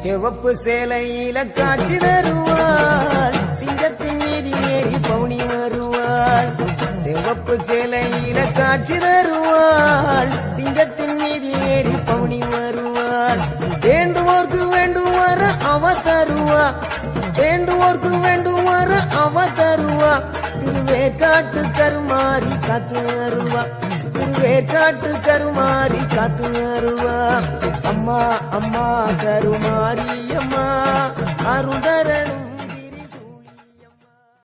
சிவப்பு சேலையில காட்சி தருவாள் சிங்கத்தின் மீது ஏறி பவுனி வருவாள் சிவப்பு சேலையில காட்சி தருவாள் சிங்கத்தின் மீது ஏறி பவுனி வருவாள் வேண்டுவோர்க்கு வேண்டுவார அவ தருவா வேண்டுவோர்க்கு வேண்டுவார அவ தருவா திருவேற்காட்டு கருமாறி காத்து வருவா திருவேற்காட்டு கருமாறி காத்து வருவா அம்மா அம்மா கருமாரி அம்மா அருதரணும்